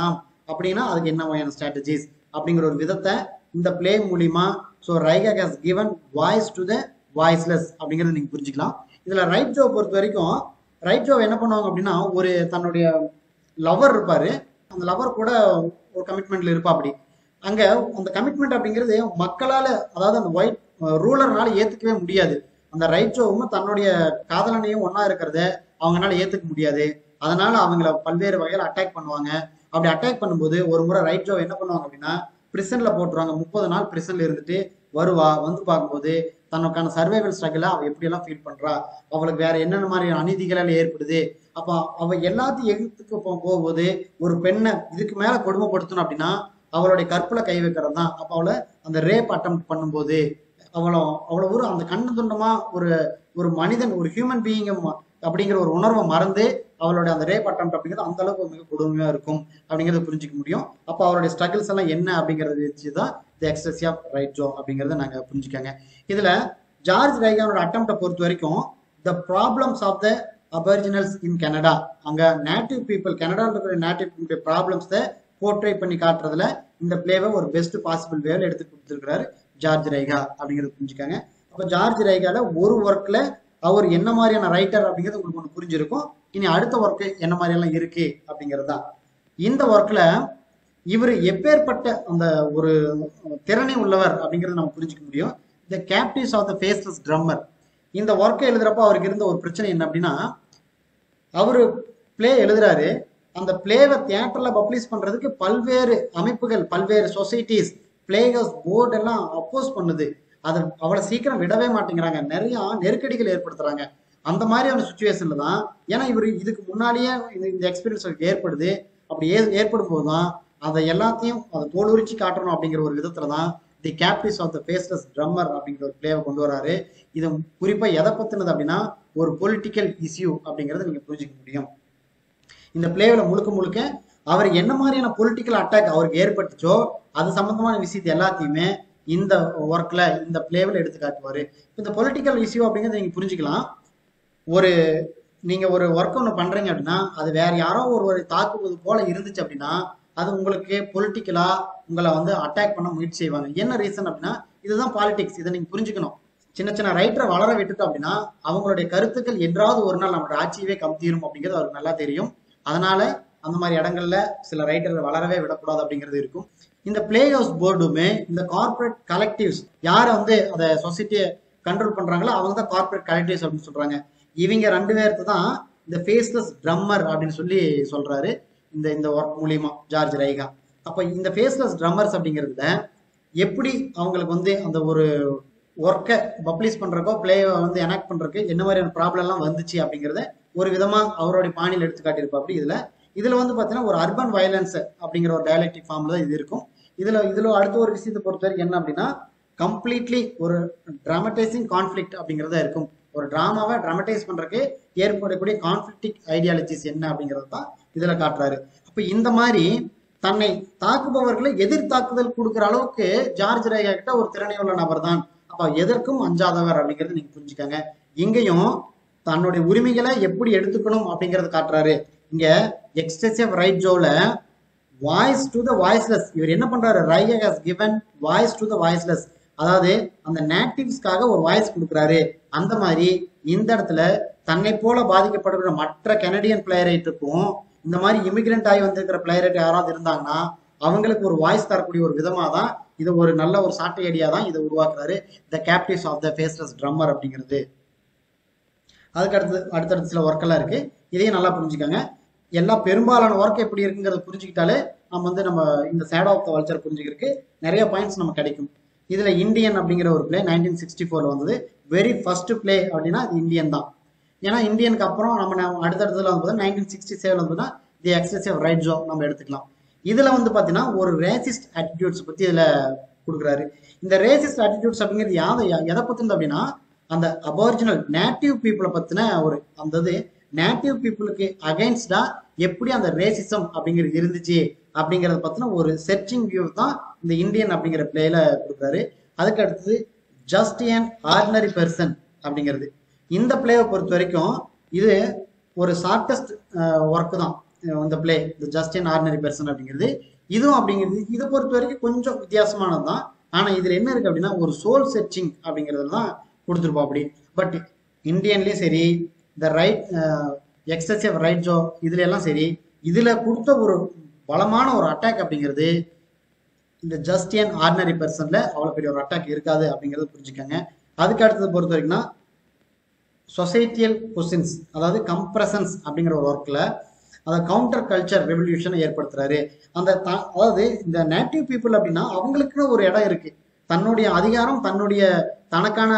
அப்படின்னா அதுக்கு என்ன வகையான ஸ்ட்ராட்டஜிஸ் அப்படிங்கிற ஒரு விதத்தை இந்த பிளே மூலியமா so Ryga has given voice to the voiceless அப்படிங்கறத நீங்க புரிஞ்சுக்கலாம் இதுல ரைட் ஜோ பொறுத்த வரைக்கும் ரைட் ஜோ என்ன பண்ணுவாங்க அப்படின்னா ஒரு தன்னுடைய லவர் இருப்பாரு அந்த லவர் கூட ஒரு கமிட்மெண்ட்ல இருப்பா அப்படி அங்க அந்த கமிட்மெண்ட் அப்படிங்கிறது மக்களால அதாவது அந்த ஒயிட் ரூலர்னால ஏத்துக்கவே முடியாது அந்த ரைட் ஜோவும் தன்னுடைய காதலனையும் ஒண்ணா இருக்கிறத அவங்கனால ஏத்துக்க முடியாது அதனால அவங்கள பல்வேறு வகையில அட்டாக் பண்ணுவாங்க அப்படி அட்டாக் பண்ணும்போது ஒரு முறை ரைட் ஜோ என்ன பண்ணுவாங்க அப்படின்னா பிரிசன்ல போட்டுருவாங்க முப்பது நாள் பிரிசன்ல இருந்துட்டு வருவா வந்து பார்க்கும்போது தனக்கான சர்வைவல் ஸ்ட்ரகிள அவ எப்படி எல்லாம் ஃபீல் பண்றா அவளுக்கு வேற என்னென்ன மாதிரி அநீதிகளால் ஏற்படுது அப்ப அவ எல்லாத்தையும் எதிர்த்துக்கு போ- போகும்போது ஒரு பெண்ணை இதுக்கு மேல கொடுமைப்படுத்தணும் அப்படின்னா அவளுடைய கற்புல கை வைக்கிறது தான் அப்ப அவளை அந்த ரேப் அட்டம் பண்ணும்போது அவளோ அவ்வளவு ஒரு அந்த கண்ணு துண்டமா ஒரு ஒரு மனிதன் ஒரு ஹியூமன் பீயிங் அப்படிங்கிற ஒரு உணர்வை மறந்து அவளுடைய அந்த ரேப் அட்டம் அப்படிங்கிறது அந்த அளவுக்கு மிக கொடுமையா இருக்கும் அப்படிங்கறத புரிஞ்சுக்க முடியும் அப்ப அவருடைய ஸ்ட்ரகிள்ஸ் எல்லாம் என்ன அப்படிங்கறத வச்சு தான் the ecstasy of Rita Joe அப்படிங்கறத நாங்க புரிஞ்சுக்கங்க இதுல ஜார்ஜ் ரைகானோட அட்டம்ப்டை பொறுத்த வரைக்கும் the problems of the aboriginals in Canada அங்க நேட்டிவ் பீப்புள் கனடாவில் இருக்கிற நேட்டிவ் ப்ராப்ளம்ஸை போர்ட்ரே பண்ணி காட்டுறதுல இந்த பிளேவை ஒரு பெஸ்ட் பாசிபிள் வேல எடுத்து கொடுத்துருக்கிறாரு ஜார்ஜ் ரைகா அப்படிங்கிறது புரிஞ்சுக்காங்க அப்ப ஜார்ஜ் ரைகால ஒரு ஒர்க்ல அவர் என்ன மாதிரியான ரைட்டர் அப்படிங்கிறது உங்களுக்கு ஒன்று புரிஞ்சிருக்கும் இனி அடுத்த ஒர்க்கு என்ன மாதிரி எல்லாம் இருக்கு அப்படிங்கிறது தான் இந்த ஒர்க்ல இவர் எப்பேற்பட்ட அந்த ஒரு திறனை உள்ளவர் அப்படிங்கறத நம்ம புரிஞ்சுக்க முடியும் the captives of the faceless drummer இந்த ஒர்க்கை எழுதுறப்ப அவருக்கு இருந்த ஒரு பிரச்சனை என்ன அப்படின்னா அவரு பிளே எழுதுறாரு அந்த பிளேவை தியேட்டர்ல பப்ளிஷ் பண்றதுக்கு பல்வேறு அமைப்புகள் பல்வேறு சொசைட்டிஸ் பிளேயர்ஸ் போர்டு எல்லாம் அப்போஸ் பண்ணுது அது அவ்வளவு சீக்கிரம் விடவே மாட்டேங்கிறாங்க நிறைய நெருக்கடிகள் ஏற்படுத்துறாங்க அந்த மாதிரியான சுச்சுவேஷன்ல தான் ஏன்னா இவர் இதுக்கு முன்னாலேயே இந்த- இந்த எக்ஸ்பீரியன்ஸ் ஏற்படுது அப்படி ஏ- ஏற்படும் போதுதான் அதை எல்லாத்தையும் அதை தோலுரிச்சு காட்டணும் அப்படிங்கிற ஒரு விதத்துல தான் the captives of the faceless drummer அப்படிங்கிற ஒரு பிளேவை கொண்டு வராரு இது குறிப்பா எதை பத்தினது அப்படின்னா ஒரு பொலிட்டிக்கல் இஷ்யூ அப்படிங்கறத நீங்க புரிஞ்சுக்க முடியும் இந்த பிளேவில் முழுக்க முழுக்க அவர் என்ன மாதிரியான பொலிட்டிக்கல் அட்டாக் அவருக்கு ஏற்பட்டுச்சோ அது சம்பந்தமான விஷயத்தை எல்லாத்தையுமே இந்த ஒர்க்ல இந்த பிளேவில் எடுத்து காட்டுவாரு இந்த பொலிட்டிக்கல் இஷ்யூ அப்படிங்கறத நீங்க புரிஞ்சுக்கலாம் ஒரு நீங்க ஒரு ஒர்க் ஒன்று பண்றீங்க அப்படின்னா அது வேற யாரோ ஒருவரை தாக்குவது போல இருந்துச்சு அப்படின்னா அது உங்களுக்கு பொலிட்டிக்கலா உங்களை வந்து அட்டாக் பண்ண முயற்சி செய்வாங்க என்ன ரீசன் அப்படின்னா இதுதான் பாலிடிக்ஸ் இதை நீங்க புரிஞ்சுக்கணும் சின்ன சின்ன ரைட்டரை வளர விட்டுட்டோம் அப்படின்னா அவங்களுடைய கருத்துக்கள் என்றாவது ஒரு நாள் நம்மளோட ஆட்சியவே கம்தீரும் அப்படிங்கிறது அவருக்கு நல்லா தெரியும் அதனால அந்த மாதிரி இடங்கள்ல சில ரைட்டர்கள் வளரவே விடக்கூடாது அப்படிங்கிறது இருக்கும் இந்த பிளே ஹவுஸ் போர்டுமே இந்த கார்ப்பரேட் கலெக்டிவ்ஸ் யாரை வந்து அதை சொசைட்டியை கண்ட்ரோல் பண்றாங்களோ அவங்க தான் கார்ப்பரேட் கலெக்டிவ்ஸ் அப்படின்னு சொல்றாங்க இவங்க ரெண்டு பேர்த்து தான் இந்த ஃபேஸ்லெஸ் ட்ரம்மர் அப்படின்னு சொல்லி சொல்றாரு இந்த இந்த ஒர்க் மூலியமா ஜார்ஜ் ரைகா அப்ப இந்த ஃபேஸ்லெஸ் ட்ரம்மர்ஸ் அப்படிங்கிறதுல எப்படி அவங்களுக்கு வந்து அந்த ஒரு ஒர்க்கை பப்ளிஷ் பண்றக்கோ பிளேவை வந்து எனாக்ட் பண்றதுக்கு என்ன மாதிரியான ப்ராப்ளம் எல்லாம் வந்துச்சு அப்படிங்கறத ஒரு விதமா அவருடைய பாணியில் எடுத்து காட்டியிருப்பாப்படி இதுல இதுல வந்து பாத்தீங்கன்னா ஒரு அர்பன் வயலன்ஸ் அப்படிங்கிற ஒரு டயலக்டிக் ஃபார்ம்ல தான் இது இருக்கும் இதுல இதுல அடுத்த ஒரு விஷயத்தை பொறுத்த வரைக்கும் என்ன அப்படின்னா கம்ப்ளீட்லி ஒரு டிராமடைசிங் கான்ஃபிளிக்ட் அப்படிங்கறதா இருக்கும் ஒரு டிராமாவை டிராமடைஸ் பண்றதுக்கு ஏற்படக்கூடிய கான்ஃபிளிக்டிக் ஐடியாலஜிஸ் என்ன அப்படிங்கறது தான் இதுல காட்டுறாரு அப்ப இந்த மாதிரி தன்னை தாக்குபவர்களை எதிர் தாக்குதல் கொடுக்குற அளவுக்கு ஜார்ஜ் ரேகா கிட்ட ஒரு திறனை உள்ள நபர் தான் அப்ப எதற்கும் அஞ்சாதவர் அப்படிங்கறது நீங்க புரிஞ்சுக்கங்க இங்கேயும் தன்னுடைய உரிமைகளை எப்படி எடுத்துக்கணும் அப்படிங்கறது காட்டுறாரு இங்க எக்ஸ்டெசிவ் ரைட் ஜோல வாய்ஸ் டு த வாய்ஸ்லெஸ் இவர் என்ன பண்றாரு Ryga has given voice to the voiceless அதாவது அந்த நேட்டிவ்ஸ்க்காக ஒரு வாய்ஸ் கொடுக்குறாரு அந்த மாதிரி இந்த இடத்துல தன்னை போல பாதிக்கப்படுகிற மற்ற கனடியன் பிளேயரைட்டுக்கும் இந்த மாதிரி இமிகிரண்ட் ஆகி வந்திருக்கிற பிளேயரைட் யாராவது இருந்தாங்கன்னா அவங்களுக்கு ஒரு வாய்ஸ் தரக்கூடிய ஒரு விதமா தான் இது ஒரு நல்ல ஒரு சாட்டை ஐடியா தான் இதை உருவாக்குறாரு the captives of the faceless drummer அப்படிங்கிறது அதுக்கு அடுத்து அடுத்தடுத்து சில ஒர்க் எல்லாம் இருக்கு இதையும் நல்லா புரிஞ்சுக்கோங்க எல்லா பெரும்பாலான ஒர்க் எப்படி இருக்குங்கிறத புரிஞ்சுக்கிட்டாலே நம்ம வந்து நம்ம இந்த சேட் ஆஃப் த வல்ச்சர் புரிஞ்சுக்கிறதுக்கு நிறைய பாயிண்ட்ஸ் நமக்கு கிடைக்கும் இதுல இந்தியன் அப்படிங்கிற ஒரு பிளே நைன்டீன் சிக்ஸ்டி ஃபோர்ல வந்தது வெரி ஃபர்ஸ்ட் பிளே அப்படின்னா அது இந்தியன் தான் ஏன்னா இந்தியனுக்கு அப்புறம் நம்ம ந- அடுத்தடுத்ததுல வந்து நைன்டீன் சிக்ஸ்டி செவன் வந்துன்னா தி எக்ஸசிவ் ரைட் ஜோ நம்ம எடுத்துக்கலாம் இதுல வந்து பாத்தீங்கன்னா ஒரு ரேசிஸ்ட் ஆட்டிடியூட்ஸ் பத்தி இதுல கொடுக்குறாரு இந்த ரேசிஸ்ட் ஆட்டிடியூட்ஸ் அப்படிங்கிறது யாதை எதை பத்தினது அப்படின்னா அந்த அபோரிஜினல் நேட்டிவ் பீப்புளை பத்தின ஒரு அந்த இது நேட்டிவ் பீப்புளுக்கு அகைன்ஸ்டா எப்படி அந்த ரேசிசம் அப்படிங்கிறது இருந்துச்சு அப்படிங்கறத பத்தின ஒரு செர்ச்சிங் வியூ தான் இந்த இந்தியன் அப்படிங்கிற பிளேல கொடுக்குறாரு அதுக்கு அடுத்தது ஜஸ்ட் an ஆர்டினரி பர்சன் அப்படிங்கிறது இந்த பிளேவை பொறுத்த வரைக்கும் இது ஒரு ஷார்டஸ்ட் ஒர்க் தான் அஹ் இந்த பிளே இந்த ஜஸ்ட் an ஆர்டினரி பர்சன் அப்படிங்கிறது இதுவும் அப்படிங்கிறது இதை பொறுத்த வரைக்கும் கொஞ்சம் வித்தியாசமானது தான் ஆனா இதுல என்ன இருக்கு அப்படின்னா ஒரு சோல் செர்ச்சிங் அப்படிங்கிறதுல தான் கொடுத்துருப்போம் அப்படி பட் இந்தியன்லயும் சரி இந்த ரைட் எக்ஸசிவ் ரைட் ஜோ இதுல எல்லாம் சரி இதுல கொடுத்த ஒரு பலமான ஒரு அட்டாக் அப்படிங்கிறது இந்த ஜஸ்ட் ஏன் ஆர்டினரி பர்சன்ல அவ்வளவு பெரிய ஒரு அட்டாக் இருக்காது அப்படிங்கறத புரிஞ்சுக்கோங்க அதுக்கு அடுத்தது பொறுத்த வரைக்கும்னா சொசைட்டியல் கொஸ்டின்ஸ் அதாவது கம்ப்ரஷன்ஸ் அப்படிங்கிற ஒரு ஒர்க்ல அதை கவுண்டர் கல்ச்சர் ரெவல்யூஷனை ஏற்படுத்துறாரு அந்த த- அதாவது இந்த நேட்டிவ் பீப்புள் அப்படின்னா அவங்களுக்குன்னு ஒரு இடம் இருக்கு தன்னுடைய அதிகாரம் தன்னுடைய தனக்கான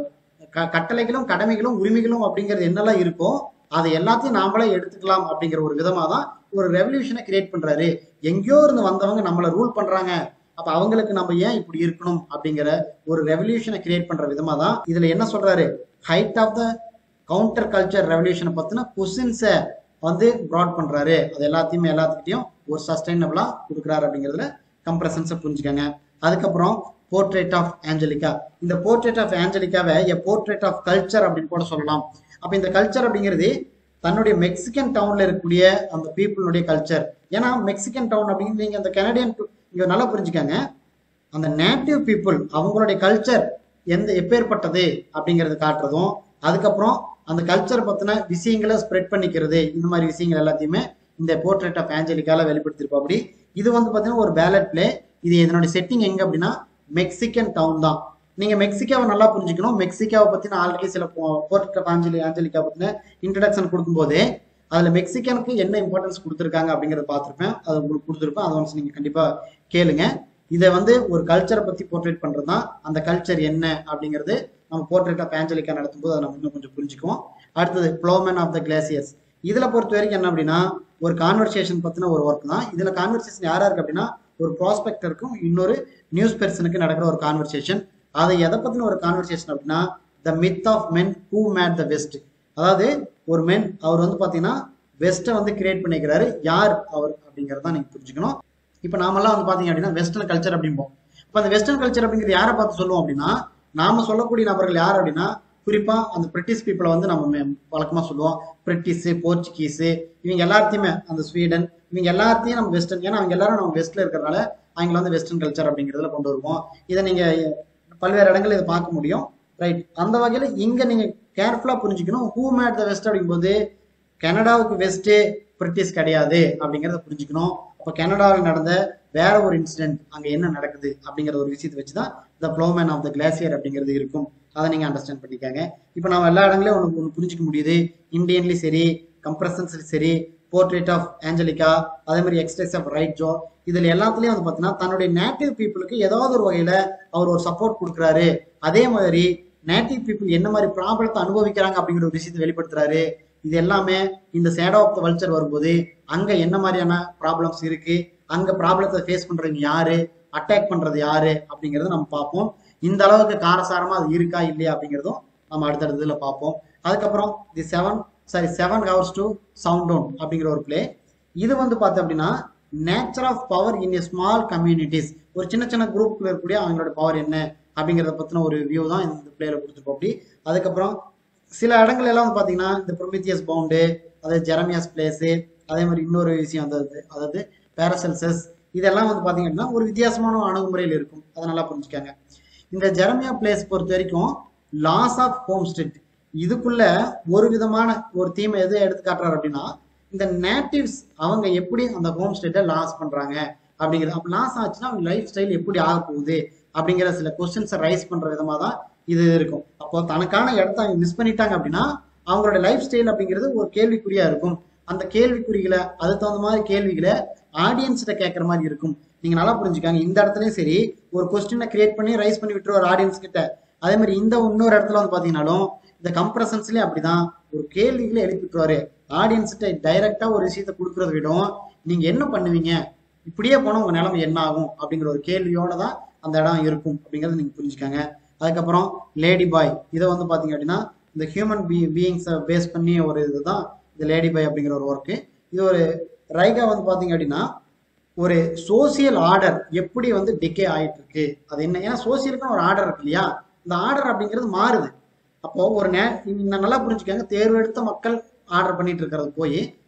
க- கட்டளைகளும் கடமைகளும் உரிமைகளும் அப்படிங்கிறது என்னெல்லாம் இருக்கோ அதை எல்லாத்தையும் நாமளே எடுத்துக்கலாம் அப்படிங்கிற ஒரு விதமா தான் ஒரு ரெவல்யூஷனை கிரியேட் பண்றாரு எங்கேயோ இருந்து வந்தவங்க நம்மளை ரூல் பண்றாங்க அப்ப அவங்களுக்கு நம்ம ஏன் இப்படி இருக்கணும் அப்படிங்கிற ஒரு ரெவல்யூஷனை கிரியேட் பண்ற விதமா தான் இதுல என்ன சொல்றாரு height of the counter culture ரெவல்யூஷனை பத்தின கொஸ்டின்ஸை வந்து ப்ராட் பண்றாரு அது எல்லாத்தையுமே எல்லாத்துக்கிட்டையும் ஒரு சஸ்டைனபிளா கொடுக்குறாரு அப்படிங்கிறதுல கம்ப்ரஷன்ஸை புரிஞ்சுக்கங்க அதுக்கப்புறம் போர்ட்ரேட் ஆஃப் ஆஞ்சலிகா இந்த போர்ட்ரேட் ஆஃப் ஆஞ்சலிகாவை எ போர்ட்ரேட் ஆஃப் கல்ச்சர் அப்படின்னு கூட சொல்லலாம் அப்ப இந்த கல்ச்சர் அப்படிங்கிறது தன்னுடைய மெக்சிகன் டவுன்ல இருக்கக்கூடிய அந்த பீப்புளுடைய கல்ச்சர் ஏன்னா மெக்சிகன் டவுன் அப்படிங்கிறது நீங்க அந்த கனடியன் இங்க நல்லா புரிஞ்சுக்கங்க அந்த நேட்டிவ் பீப்புள் அவங்களுடைய கல்ச்சர் எந்த எப்பேற்பட்டது அப்படிங்கறது காட்டுறதும் அதுக்கப்புறம் அந்த கல்ச்சர் பத்தின விஷயங்களை ஸ்ப்ரெட் பண்ணிக்கிறது இந்த மாதிரி விஷயங்கள் எல்லாத்தையுமே இந்த போர்ட்ரேட் ஆஃப் ஆஞ்சலிக்கால வெளிப்படுத்திருப்போம் அப்படி இது வந்து பாத்தீங்கன்னா ஒரு பேலட் பிளே இது இதனுடைய செட்டிங் எங்க அப்படின்னா மெக்சிகன் டவுன் தான் நீங்க மெக்சிகாவை நல்லா புரிஞ்சுக்கணும் மெக்சிகாவை பத்தி நான் ஆல்ரெடி சில போர்ட்ரேட் ஆஃப் ஆஞ்சலி ஆஞ்சலிக்கா பத்தின இன்ட்ரடக்ஷன் கொடுக்கும்போது அதுல மெக்சிகனுக்கு என்ன இம்பார்ட்டன்ஸ் கொடுத்துருக்காங்க அப்படிங்கறத பார்த்திருப்பேன் அது உங்களுக்கு கொடுத்துருப்பேன் அதை ஒன்ஸ் நீங்க கண்டிப்பா கேளுங்க இதை வந்து ஒரு கல்ச்சரை பத்தி போர்ட்ரேட் பண்றது தான் அந்த கல்ச்சர் என்ன அப்படிங்கிறது நம்ம போர்ட்ரேட் ஆஃப் ஆஞ்சலிக்கா நடத்தும் போது அதை நம்ம இன்னும் கொஞ்சம் புரிஞ்சுக்குவோம் அடுத்தது ஃப்ளோமேன் ஆஃப் த கிளாசியர்ஸ் இதுல பொறுத்த வரைக்கும் என்ன அப்படின்னா ஒரு கான்வர்சேஷன் பத்தின ஒரு ஒர்க் தான் இதுல கான்வர்சேஷன் யாரா இருக்கு அப்படின்னா ஒரு ப்ராஸ்பெக்டருக்கும் இன்னொரு நியூஸ் பெர்சனுக்கு நடக்கிற ஒரு கான்வர்சேஷன் அதை எதை பத்தின ஒரு கான்வர்சேஷன் அப்படின்னா the myth of men who made the west அதாவது ஒரு மென் அவர் வந்து பாத்தீங்கன்னா வெஸ்ட்டை வந்து கிரியேட் பண்ணிக்கிறாரு யார் அவர் அப்படிங்கறத நீங்க புரிஞ்சுக்கணும் இப்போ நாமெல்லாம் வந்து பாத்தீங்க அப்படின்னா வெஸ்டர்ன் கல்ச்சர் அப்படிம்போம் இப்போ அந்த வெஸ்டர்ன் கல்ச்சர் அப்படிங்கிறது யாரை பார்த்து சொல்லுவோம் அப்படின்னா நாம சொல்லக்கூடிய நபர்கள் யார் அப்படின்னா குறிப்பா அந்த பிரிட்டிஷ் பீப்புளை வந்து நம்ம மே- வழக்கமா சொல்லுவோம் பிரிட்டிஷ் போர்ச்சுகீஸ் இவங்க எல்லாத்தையுமே அந்த ஸ்வீடன் இவங்க எல்லாத்தையும் நம்ம வெஸ்டர்ன் ஏன்னா அவங்க எல்லாரும் நம்ம வெஸ்ட்ல இருக்கிறதுனால அவங்கள வந்து வெஸ்டர்ன் கல்ச்சர் அப்படிங்கிறதுல கொண்டு வருவோம் இதை நீங்க பல்வேறு இடங்கள்ல இதை பார்க்க முடியும் ரைட் அந்த வகையில இங்க நீங்க கேர்ஃபுல்லா புரிஞ்சுக்கணும் ஹூ மேட் த வெஸ்ட் அப்படிங்கும்போது கனடாவுக்கு வெஸ்ட் பிரிட்டிஷ் கிடையாது அப்படிங்கறத புரிஞ்சுக்கணும் அப்ப கனடாவில் நடந்த வேற ஒரு இன்சிடென்ட் அங்க என்ன நடக்குது அப்படிங்கிற ஒரு விஷயத்தை வச்சுதான் த ஃப்ளோமேன் ஆஃப் த கிளாசியர் அப்படிங்கிறது இருக்கும் அதை நீங்க அண்டர்ஸ்டாண்ட் பண்ணிக்கங்க இப்போ நம்ம எல்லா இடங்களையும் ஒன்று ஒன்று புரிஞ்சுக்க முடியுது இந்தியன்லயும் சரி கம்ப்ரஷன்ஸ்லயும் சரி போர்ட்ரேட் ஆஃப் ஆஞ்சலிகா அதே மாதிரி எக்ஸ்பிரஸ் ஆஃப் ரைட் ஜோ இதுல எல்லாத்துலயும் வந்து பாத்தீங்கன்னா தன்னுடைய நேட்டிவ் பீப்புளுக்கு ஏதாவது ஒரு வகையில அவர் ஒரு சப்போர்ட் கொடுக்குறாரு அதே மாதிரி நேட்டிவ் பீப்புள் என்ன மாதிரி ப்ராப்ளத்தை அனுபவிக்கிறாங்க அப்படிங்கிற ஒரு விஷயத்தை வெளிப்படுத்துறாரு இது எல்லாமே இந்த சேடோ ஆஃப் த வல்ச்சர் வரும்போது அங்க என்ன மாதிரியான ப்ராப்ளம்ஸ் இருக்கு அங்க ப்ராப்ளத்தை ஃபேஸ் பண்றவங்க யாரு அட்டாக் பண்றது யாரு அப்படிங்கறத நம்ம பார்ப்போம் இந்த அளவுக்கு காரசாரமா அது இருக்கா இல்லையா அப்படிங்கிறதும் நம்ம அடுத்தடுத்ததுல பார்ப்போம் அதுக்கப்புறம் the seven sorry seven hours to sundown அப்படிங்கிற ஒரு பிளே இது வந்து பார்த்தோம் அப்படின்னா nature of power in a small communities ஒரு சின்ன சின்ன குரூப்ல இருக்கக்கூடிய அவங்களோட பவர் என்ன அப்படிங்கறத பத்தின ஒரு வியூ தான் இந்த பிளேல கொடுத்துருப்போம் அப்படி அதுக்கப்புறம் சில இடங்கள் எல்லாம் வந்து பாத்தீங்கன்னா இந்த ப்ரொமித்தியஸ் பவுண்டு அதாவது ஜெரமியாஸ் பிளேஸ் அதே மாதிரி இன்னொரு விஷயம் அதாவது அதாவது பேரசெல்சஸ் இதெல்லாம் வந்து பாத்தீங்க அப்படின்னா ஒரு வித்தியாசமான அணுகுமுறையில் இருக்கும் அதை நல்லா புரிஞ்சுக்காங்க இந்த ஜெரமியா பிளேஸ் பொறுத்த வரைக்கும் லாஸ் ஆஃப் ஹோம் ஸ்ட்ரிட் இதுக்குள்ள ஒரு விதமான ஒரு தீமை எது எடுத்து காட்டுறாரு அப்படின்னா இந்த நேட்டிவ்ஸ் அவங்க எப்படி அந்த ஹோம் ஸ்டேட்டை லாஸ் பண்றாங்க அப்படிங்கிறது அப்ப லாஸ் ஆச்சுன்னா அவங்க லைஃப் ஸ்டைல் எப்படி ஆக போகுது அப்படிங்கிற சில கொஸ்டின்ஸை ரைஸ் பண்ற விதமா தான் இது இருக்கும் அப்போ தனக்கான இடத்த அவங்க மிஸ் பண்ணிட்டாங்க அப்படின்னா அவங்களோட லைஃப் ஸ்டைல் அப்படிங்கிறது ஒரு கேள்விக்குறியா இருக்கும் அந்த கேள்விக்குறிகளை அதுக்கு தகுந்த மாதிரி கேள்விகளை ஆடியன்ஸ்கிட்ட கேட்கற மாதிரி இருக்கும் நீங்க நல்லா புரிஞ்சுக்காங்க இந்த இடத்துலயும் சரி ஒரு கொஸ்டினை கிரியேட் பண்ணி ரைஸ் பண்ணி விட்டுருவார் ஆடியன்ஸ் கிட்ட அதே மாதிரி இந்த இன்னொரு இடத்துல வந்து பாத்தீங்கன்னாலும் இந்த கம்ப்ரஷன்ஸ்லயும் அப்படிதான் ஒரு கேள்விகளை எழுப்பிட்டுருவாரு ஆடியன்ஸ்கிட்ட டைரக்டா ஒரு விஷயத்த கொடுக்கறத விடும் நீங்க என்ன பண்ணுவீங்க இப்படியே போனா உங்க நிலைமை என்ன ஆகும் அப்படிங்கிற ஒரு கேள்வியோட தான் அந்த இடம் இருக்கும் அப்படிங்கறத நீங்க புரிஞ்சுக்கங்க அதுக்கப்புறம் லேடி பாய் இதை வந்து பாத்தீங்க அப்படின்னா இந்த ஹியூமன் பீ பீயிங்ஸை பேஸ் பண்ணி ஒரு இதுதான் இந்த லேடி பாய் அப்படிங்கிற ஒரு ஒர்க்கு இது ஒரு ரைகா வந்து பாத்தீங்க அப்படின்னா ஒரு சோசியல் ஆர்டர் எப்படி வந்து டிகே ஆயிட்டு இருக்கு அது என்ன ஏன்னா சோசியலுக்குன்னு ஒரு ஆர்டர் இருக்கு இல்லையா இந்த ஆர்டர் அப்படிங்கிறது மாறுது அப்போ ஒரு நே நீங்க நல்லா புரிஞ்சுக்கோங்க தேர்வெடுத்த மக்கள் ஆர்டர் பண்ணிட்டு இருக்கிறது போய்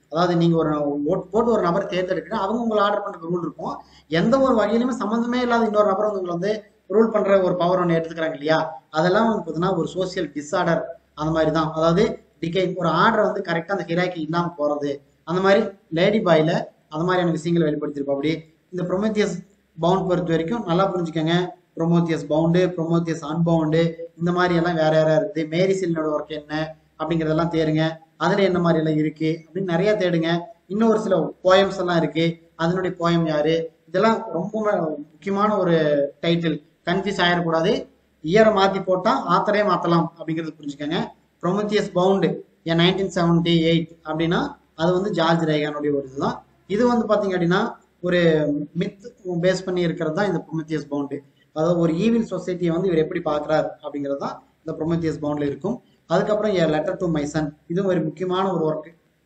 அதாவது நீங்க ஒரு ஓட் போட்டு ஒரு நபர் தேர்ந்தெடுக்கிறீங்க அவங்க உங்களை ஆர்டர் பண்ற ரூல் இருக்கும் எந்த ஒரு வகையிலுமே சம்மந்தமே இல்லாத இன்னொரு நபர் வந்து உங்களை வந்து ரூல் பண்ற ஒரு பவர் ஒன்று எடுத்துக்கிறாங்க இல்லையா அதெல்லாம் வந்து பார்த்தீங்கன்னா ஒரு சோசியல் டிஸார்டர் அந்த மாதிரி தான் அதாவது டிகை ஒரு ஆர்டர் வந்து கரெக்டாக அந்த ஹிராக்கி இல்லாமல் போறது அந்த மாதிரி லேடி பாயில அந்த மாதிரியான விஷயங்களை வெளிப்படுத்தியிருப்போம் அப்படி இந்த ப்ரொமேத்தியஸ் பவுண்ட் பொறுத்த வரைக்கும் நல்லா புரிஞ்சுக்கோங்க ப்ரொமோத்தியஸ் பவுண்டு ப்ரொமோத்தியஸ் அன்பவுண்டு இந்த மாதிரி எல்லாம் வேற யாரா இருக்குது மேரி சில்னோட ஒர்க் என்ன அப்படிங்கறதெல்லாம் தேடுங்க அதுல என்ன மாதிரி எல்லாம் இருக்கு அப்படின்னு நிறைய தேடுங்க இன்னும் ஒரு சில போயம்ஸ் எல்லாம் இருக்கு அதனுடைய போயம் யாரு இதெல்லாம் ரொம்ப முக்கியமான ஒரு டைட்டில் கன்ஃபியூஸ் ஆயிடக்கூடாது இயரை மாத்தி போட்டா ஆத்தரே மாத்தலாம் அப்படிங்கிறது புரிஞ்சுக்கோங்க Prometheus bound in nineteen seventy eight அப்படின்னா அது வந்து ஜார்ஜ் ரேகானுடைய ஒரு இதுதான் இது வந்து பாத்தீங்க அப்படின்னா ஒரு மித் பேஸ் பண்ணி இருக்கிறது தான் இந்த ப்ரொமத்தியஸ் பவுண்டு அதாவது ஒரு ஈவில் சொசைட்டியை வந்து இவர் எப்படி பார்க்குறார் அப்படிங்கிறது தான் இந்த ப்ரொமத்தியஸ் பவுண்ட்ல இருக்கும் அதுக்கப்புறம் a letter to my son இதுவும் ஒரு முக்கியமான ஒரு ஒர்க்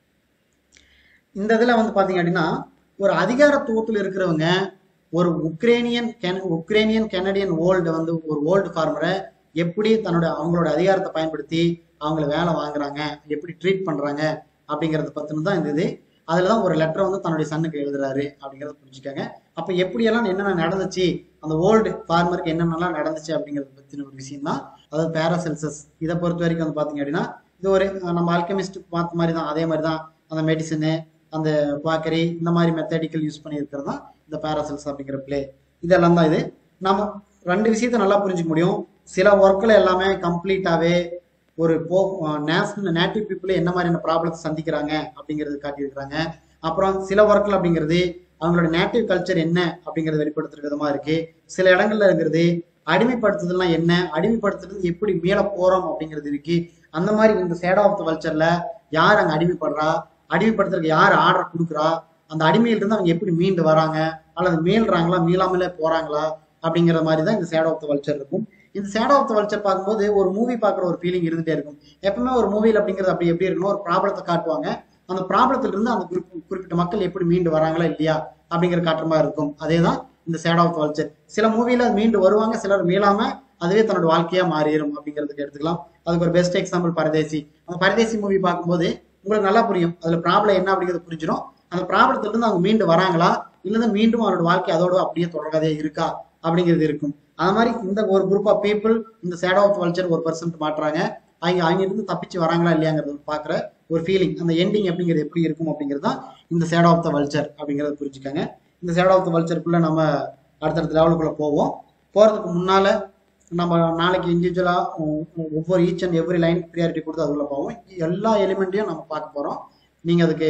இந்த இதில் வந்து பார்த்தீங்க அப்படின்னா ஒரு அதிகாரத்துவத்தில் இருக்கிறவங்க ஒரு உக்ரைனியன் கென உக்ரைனியன் கெனடியன் ஓல்டு வந்து ஒரு ஓல்டு ஃபார்மரை எப்படி தன்னோட அவங்களோட அதிகாரத்தை பயன்படுத்தி அவங்கள வேலை வாங்குறாங்க எப்படி ட்ரீட் பண்றாங்க அப்படிங்கறத பத்தின தான் இந்த இது அதுல தான் ஒரு லெட்டர் வந்து தன்னுடைய சன்னுக்கு எழுதுறாரு அப்படிங்கறத புரிஞ்சுக்கோங்க அப்ப எப்படியெல்லாம் என்னென்ன நடந்துச்சு அந்த ஓல்டு ஃபார்மருக்கு என்னென்னலாம் நடந்துச்சு அப்படிங்கறத பத்தின ஒரு விஷயம் தான் அதாவது பேராசெல்சஸ் இதை பொறுத்த வரைக்கும் வந்து பாத்தீங்க அப்படின்னா இது ஒரு அஹ், நம்ம ஆல்கெமிஸ்ட் பார்த்த மாதிரி தான் அதே மாதிரி தான் அந்த மெடிசனு அந்த குவாக்கரி இந்த மாதிரி மெத்தடிக்கல் யூஸ் பண்ணி இருக்கிறது தான் இந்த பேராசெல்ஸ் அப்படிங்கிற பிளே இதெல்லாம் தான் இது நம்ம ரெண்டு விஷயத்த நல்லா புரிஞ்சுக்க முடியும் சில ஒர்க்கில் எல்லாமே கம்ப்ளீட்டாவே ஒரு போ நேஷனல் நேட்டிவ் பீப்புள் என்ன மாதிரியான ப்ராப்ளத்தை சந்திக்கிறாங்க அப்படிங்கிறது காட்டியிருக்கிறாங்க அப்புறம் சில ஒர்க்கில் அப்படிங்கிறது அவங்களோட நேட்டிவ் கல்ச்சர் என்ன அப்படிங்கறத வெளிப்படுத்துற விதமா இருக்கு சில இடங்கள்ல இருக்கிறது அடிமைப்படுத்துதல்லாம் என்ன அடிமைப்படுத்துறது எப்படி மீள போறோம் அப்படிங்கிறது இருக்கு அந்த மாதிரி இந்த சேட் ஆஃப் த கல்ச்சர்ல யார் அங்க அடிமைப்படுறா அடிமைப்படுத்துறதுக்கு யார் ஆர்டர் கொடுக்குறா அந்த அடிமையில இருந்து அவங்க எப்படி மீண்டு வராங்க அல்லது மீள்றாங்களா மீளாமலே போறாங்களா அப்படிங்கிற மாதிரி தான் இந்த சேட் ஆஃப் த கல்ச்சர் இருக்கும் இந்த சேட் ஆஃப் த கல்ச்சர் பார்க்கும்போது ஒரு மூவி பார்க்குற ஒரு ஃபீலிங் இருந்துட்டே இருக்கும் எப்பவுமே ஒரு மூவியில் அப்படிங்கிறது அப்படி எப்படி இருக்கணும் ஒரு ப்ராப்ளத்தை காட்டுவாங்க அந்த ப்ராப்ளத்துல இருந்து அந்த குறிப்பு- குறிப்பிட்ட மக்கள் எப்படி மீண்டு வராங்களா இல்லையா அப்படிங்கிற காட்டுற மாதிரி இருக்கும் அதே தான் இந்த சேட் ஆஃப் கல்ச்சர் சில மூவில மீண்டு வருவாங்க சிலர் மீளாம அதுவே தன்னோட வாழ்க்கையா மாறிடும் அப்படிங்கிறதுக்கு எடுத்துக்கலாம் அதுக்கு ஒரு பெஸ்ட் எக்ஸாம்பிள் பரதேசி அந்த பரதேசி மூவி பார்க்கும்போது உங்களுக்கு நல்லா புரியும் அதுல ப்ராப்ளம் என்ன அப்படிங்கிறது புரிஞ்சிடும் அந்த ப்ராப்ளத்துல இருந்து அவங்க மீண்டு வராங்களா இல்லைன்னா மீண்டும் அவரோட வாழ்க்கை அதோட அப்படியே தொடர்கதே இருக்கா அப்படிங்கிறது இருக்கும் அது மாதிரி இந்த ஒரு குரூப் ஆஃப் பீப்புள் இந்த சேட் ஆஃப் கல்ச்சர் ஒரு பர்சன்ட் மாட்டுறாங்க அவங்க அவங்க இருந்து தப்பிச்சு வராங்களா இல்லையாங்கிறது பாக்குற ஒரு ஃபீலிங் அந்த எண்டிங் அப்படிங்கிறது எப்படி இருக்கும் அப்படிங்கிறது தான் இந்த சேட் ஆஃப் த வல்ச்சர் அப்படிங்கறத புரிஞ்சுக்கோங்க இந்த சேட் ஆஃப் த வல்ச்சருக்குள்ள நம்ம அடுத்தடுத்த லெவலுக்குள்ள போவோம் போறதுக்கு முன்னால நம்ம நாளைக்கு இண்டிவிஜுவலா ஒவ்வொரு each and every line priority கொடுத்து அதுக்குள்ள போவோம் எல்லா எலிமெண்ட்டையும் நம்ம பார்க்க போறோம் நீங்க அதுக்கு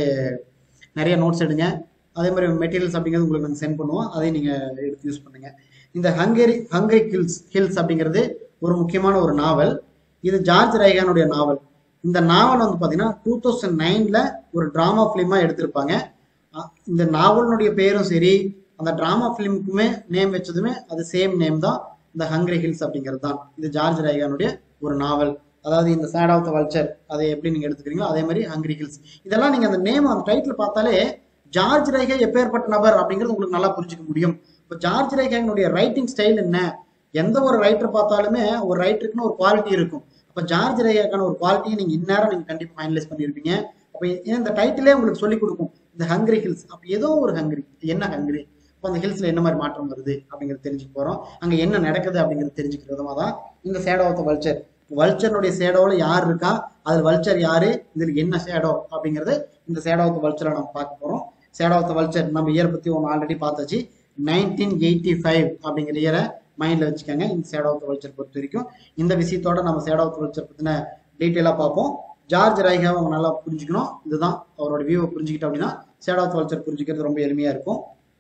நிறைய நோட்ஸ் எடுங்க அதே மாதிரி மெட்டீரியல்ஸ் அப்படிங்கிறது உங்களுக்கு நாங்கள் சென்ட் பண்ணுவோம் அதையும் நீங்க எடுத்து யூஸ் பண்ணுங்க இந்த ஹங்கரி ஹங்கரி ஹில்ஸ் ஹில்ஸ் அப்படிங்கிறது ஒரு முக்கியமான ஒரு நாவல் இது ஜார்ஜ் ரைகானுடைய நாவல் இந்த நாவல் வந்து பார்த்தீங்கன்னா டூ தௌசண்ட் நைன்ல ஒரு டிராமா ஃபிலிமா எடுத்திருப்பாங்க அ- இந்த நாவலினுடைய பேரும் சரி அந்த டிராமா ஃபிலிமுக்குமே நேம் வச்சதுமே அது சேம் நேம் தான் இந்த ஹங்கரி ஹில்ஸ் அப்படிங்கிறது தான் இது ஜார்ஜ் ரைகானுடைய ஒரு நாவல் அதாவது இந்த சேட் ஆஃப் த வல்ச்சர் அதை எப்படி நீங்க எடுத்துக்கிறீங்களோ அதே மாதிரி ஹங்கரி ஹில்ஸ் இதெல்லாம் நீங்க அந்த நேம் அந்த டைட்டில் பார்த்தாலே ஜார்ஜ் ரைகா எப்பேற்பட்ட நபர் அப்படிங்கிறது உங்களுக்கு நல்லா புரிஞ்சுக்க முடியும் இப்போ ஜார்ஜ் ரைகானுடைய ரைட்டிங் ஸ்டைல் என்ன எந்த ஒரு ரைட்டர் பார்த்தாலுமே ஒரு ரைட்டருக்குன்னு ஒரு குவாலிட்டி இருக்கும் அப்போ ஜார்ஜ் ரேகாக்கான ஒரு குவாலிட்டியை நீங்க இந்நேரம் நீங்க கண்டிப்பா ஃபைனலைஸ் பண்ணியிருப்பீங்க அப்போ ஏன் இந்த டைட்டிலே உங்களுக்கு சொல்லி கொடுக்கும் இந்த ஹங்கரி ஹில்ஸ் அப்போ ஏதோ ஒரு ஹங்கரி என்ன ஹங்கரி அப்போ அந்த ஹில்ஸ்ல என்ன மாதிரி மாற்றம் வருது அப்படிங்கிறது தெரிஞ்சுக்க போறோம் அங்க என்ன நடக்குது அப்படிங்கிறது தெரிஞ்சுக்கிற விதமா தான் இந்த சேடோ ஆஃப் வல்ச்சர் வல்ச்சருடைய சேடோவில் யார் இருக்கா அதில் வல்ச்சர் யாரு இதில் என்ன சேடோ அப்படிங்கிறது இந்த சேடோ ஆஃப் வல்ச்சரை நம்ம பார்க்க போறோம் சேடோ ஆஃப் வல்ச்சர் நம்ம இயர் பத்தி ஒன்று ஆல்ரெடி பார்த்தாச்சு நைன்டீன் எயிட்டி ஃபைவ் அப்படிங்கிற இயரை மைண்ட்ல வச்சுக்கோங்க இந்த சேட் ஆஃப் வல்ச்சர் பொறுத்த வரைக்கும் இந்த விஷயத்தோட நம்ம சேட் ஆஃப் வல்ச்சர் பத்தின டீட்டெயிலாக பார்ப்போம் ஜார்ஜ் ரைகாவை அவங்க நல்லா புரிஞ்சுக்கணும் இதுதான் அவரோட வியூவை புரிஞ்சுக்கிட்டோம் அப்படின்னா சேட் ஆஃப் வல்ச்சர் புரிஞ்சுக்கிறது ரொம்ப எளிமையா இருக்கும்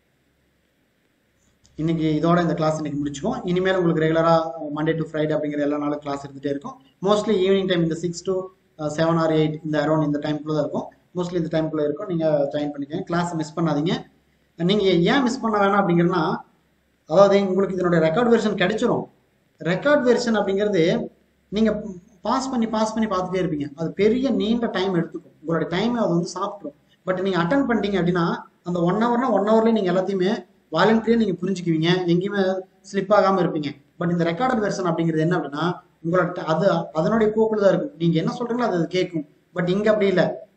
இன்னைக்கு இதோட இந்த கிளாஸ் இன்னைக்கு முடிச்சுக்கோம் இனிமேல் உங்களுக்கு ரெகுலரா மண்டே டு ஃப்ரைடே அப்படிங்கிற எல்லா நாளும் கிளாஸ் இருந்துட்டே இருக்கும் மோஸ்ட்லி ஈவினிங் டைம் இந்த six to seven or eight இந்த அரௌண்ட் இந்த டைம்குள்ள தான் இருக்கும் மோஸ்ட்லி இந்த டைம்குள்ள இருக்கும் நீங்க ஜாயின் பண்ணிக்கோங்க கிளாஸ் மிஸ் பண்ணாதீங்க நீங்க ஏன் மிஸ் பண்ண வேணாம் அப்படிங்கிறனா அதாவது உங்களுக்கு இதனுடைய ரெக்கார்ட் வெர்ஷன் கிடைச்சிரும் ரெக்கார்ட் வெர்ஷன் அப்படிங்கிறது நீங்க பாஸ் பண்ணி பாஸ் பண்ணி பார்த்துட்டே இருப்பீங்க அது பெரிய நீண்ட டைம் எடுத்துக்கும் உங்களோட டைம் அது வந்து சாப்பிட்ரும் பட் நீங்க அட்டன் பண்ணிட்டீங்க அப்படின்னா அந்த ஒன் ஹவர்னா ஒன் ஹவர்லேயே நீங்க எல்லாத்தையுமே வாலண்டியர் நீங்க புரிஞ்சுக்குவீங்க எங்கேயுமே ஸ்லிப் ஆகாம இருப்பீங்க பட் இந்த ரெக்கார்டட் வெர்ஷன் அப்படிங்கிறது என்ன அப்படின்னா உங்களோட ட- அது அதனுடைய போக்குல தான் இருக்கும் நீங்க என்ன சொல்றீங்களோ அது அது கேட்கும் பட் இங்க அப்படி இல்லை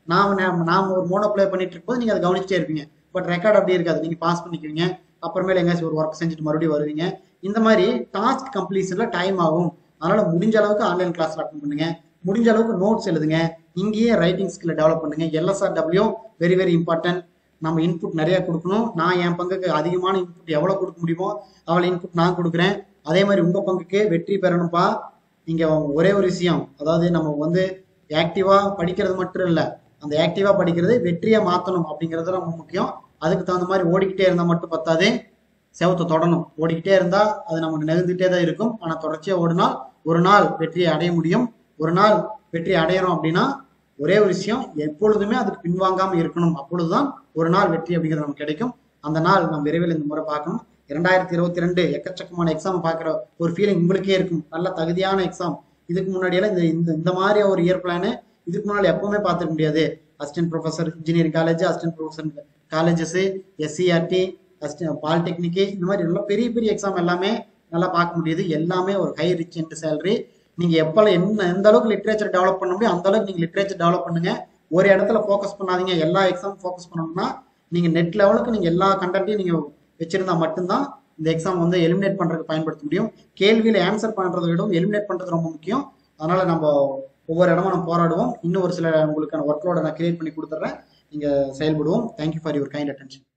நாம் நாம் ஒரு மோனோ ப்ளே பண்ணிட்டு இருக்கும்போது நீங்க அதை கவனிச்சிட்டே இருப்பீங்க பட் ரெக்கார்ட் அப்படி இருக்காது நீங்க பாஸ் பண்ணிக்குவீங்க அப்புறமேல எங்கேயாச்சும் ஒரு ஒர்க் செஞ்சுட்டு மறுபடியும் வருவீங்க இந்த மாதிரி டாஸ்க் கம்ப்ளீஷன்ல டைம் ஆகும் அதனால முடிஞ்ச அளவுக்கு ஆன்லைன் கிளாஸ்ல அட்டன் பண்ணுங்க முடிஞ்ச அளவுக்கு நோட்ஸ் எழுதுங்க இங்கேயே ரைட்டிங் ஸ்கில்ல டெவலப் பண்ணுங்க LSR W very very important நம்ம இன்புட் நிறைய கொடுக்கணும் நான் என் பங்குக்கு அதிகமான இன்புட் எவ்வளவு கொடுக்க முடியுமோ அவ்வளோ இன்புட் நான் கொடுக்குறேன் அதே மாதிரி உங்க பங்குக்கு வெற்றி பெறணும்ப்பா நீங்க ஒரே ஒரு விஷயம் அதாவது நம்ம வந்து ஆக்டிவா படிக்கிறது மட்டும் இல்ல அந்த ஆக்டிவா படிக்கிறது வெற்றியா மாத்தணும் அப்படிங்கிறது ரொம்ப முக்கியம் அதுக்கு தகுந்த மாதிரி ஓடிக்கிட்டே இருந்தா மட்டும் பத்தாது செவத்தை தொடணும் ஓடிக்கிட்டே இருந்தா அது நமக்கு நெருந்துட்டே தான் இருக்கும் ஆனா தொடர்ச்சியா ஓடினால் ஒரு நாள் வெற்றியை அடைய முடியும் ஒரு நாள் வெற்றி அடையறோம் அப்படின்னா ஒரே ஒரு விஷயம் எப்பொழுதுமே அதுக்கு பின்வாங்காம இருக்கணும் அப்பொழுதுதான் ஒரு நாள் வெற்றி அப்படிங்கிறது நமக்கு கிடைக்கும் அந்த நாள் நம்ம விரைவில் இந்த முறை பார்க்கணும் இரண்டாயிரத்தி இருபத்தி ரெண்டு எக்கச்சக்கமான எக்ஸாம் பார்க்குற ஒரு ஃபீலிங் உங்களுக்கே இருக்கும் நல்ல தகுதியான எக்ஸாம் இதுக்கு முன்னாடியெல்லாம் இந்த இந்த இந்த மாதிரி ஒரு இயர் பிளானு இதுக்கு முன்னாடி எப்பவுமே பார்த்துக்க முடியாது assistant professor engineering college assistant professor colleges SCRT assistant பாலிடெக்னிக்கு இந்த மாதிரி நல்ல பெரிய பெரிய எக்ஸாம் எல்லாமே நல்லா பார்க்க முடியுது எல்லாமே ஒரு ஹை ரிச் அண்ட் சேலரி நீங்க எப்பல என்ன எந்த அளவுக்கு லிட்ரேச்சர் டெவலப் பண்ண முடியும் அந்த அளவுக்கு நீங்க லிட்ரேச்சர் டெவலப் பண்ணுங்க ஒரு இடத்துல ஃபோக்கஸ் பண்ணாதீங்க எல்லா எக்ஸாம் ஃபோக்கஸ் பண்ணணும்னா நீங்க நெட் லெவலுக்கு நீங்க எல்லா கண்டென்ட்டையும் நீங்க வச்சிருந்தா மட்டும்தான் இந்த எக்ஸாம் வந்து எலிமினேட் பண்றதுக்கு பயன்படுத்த முடியும் கேள்வியில ஆன்சர் பண்றதை விட எலிமினேட் பண்றது ரொம்ப முக்கியம் அதனால நம்ம ஒவ்வொரு இடமும் நம்ம போராடுவோம் இன்னும் ஒரு சில உங்களுக்கான ஒர்க்லோட நான் கிரியேட் பண்ணி கொடுத்துட்றேன் நீங்க செயல்படுவோம் thank you for your kind attention